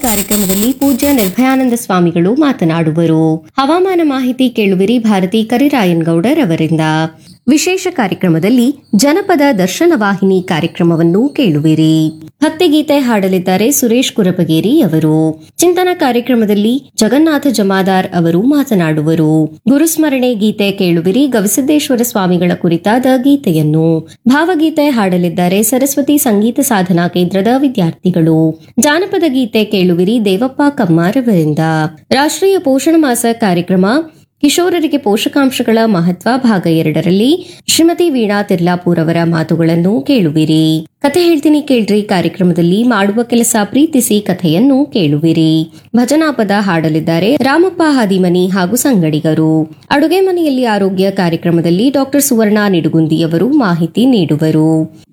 ಕಾರ್ಯಕ್ರಮದಲ್ಲಿ ಪೂಜ್ಯ ನಿರ್ಭಯಾನಂದ ಸ್ವಾಮಿಗಳು ಮಾತನಾಡುವರು ಹವಾಮಾನ ಮಾಹಿತಿ ಕೇಳುವಿರಿ ಭಾರತಿ ಕರಿರಾಯನ್ ಗೌಡರ್ ಅವರಿಂದ ವಿಶೇಷ ಕಾರ್ಯಕ್ರಮದಲ್ಲಿ ಜನಪದ ದರ್ಶನ ವಾಹಿನಿ ಕಾರ್ಯಕ್ರಮವನ್ನು ಕೇಳುವಿರಿ ಭಕ್ತಿಗೀತೆ ಹಾಡಲಿದ್ದಾರೆ ಸುರೇಶ್ ಕುರಬಗೇರಿ ಅವರು ಚಿಂತನ ಕಾರ್ಯಕ್ರಮದಲ್ಲಿ ಜಗನ್ನಾಥ ಜಮಾದಾರ್ ಅವರು ಮಾತನಾಡುವರು ಗುರುಸ್ಮರಣೆ ಗೀತೆ ಕೇಳುವಿರಿ ಗವಿಸಿದ್ದೇಶ್ವರ ಸ್ವಾಮಿಗಳ ಕುರಿತಾದ ಗೀತೆಯನ್ನು ಭಾವಗೀತೆ ಹಾಡಲಿದ್ದಾರೆ ಸರಸ್ವತಿ ಸಂಗೀತ ಸಾಧನಾ ಕೇಂದ್ರದ ವಿದ್ಯಾರ್ಥಿಗಳು ಜಾನಪದ ಗೀತೆ ಕೇಳುವಿರಿ ದೇವಪ್ಪ ಕಮ್ಮಾರ್ ಅವರಿಂದ ರಾಷ್ಟ್ರೀಯ ಪೋಷಣ ಮಾಸ ಕಾರ್ಯಕ್ರಮ ಕಿಶೋರರಿಗೆ ಪೋಷಕಾಂಶಗಳ ಮಹತ್ವ ಭಾಗ ಎರಡರಲ್ಲಿ ಶ್ರೀಮತಿ ವೀಣಾ ತಿರ್ಲಾಪೂರ್ ಅವರ ಮಾತುಗಳನ್ನು ಕೇಳುವಿರಿ ಕತೆ ಹೇಳ್ತೀನಿ ಕೇಳ್ರಿ ಕಾರ್ಯಕ್ರಮದಲ್ಲಿ ಮಾಡುವ ಕೆಲಸ ಪ್ರೀತಿಸಿ ಕಥೆಯನ್ನು ಕೇಳುವಿರಿ ಭಜನಾ ಪದ ಹಾಡಲಿದ್ದಾರೆ ರಾಮಪ್ಪ ಹಾದಿಮನಿ ಹಾಗೂ ಸಂಗಡಿಗರು ಅಡುಗೆ ಮನೆಯಲ್ಲಿ ಆರೋಗ್ಯ ಕಾರ್ಯಕ್ರಮದಲ್ಲಿ ಡಾಕ್ಟರ್ ಸುವರ್ಣ ನಿಡುಗುಂದಿ ಅವರು ಮಾಹಿತಿ ನೀಡುವರು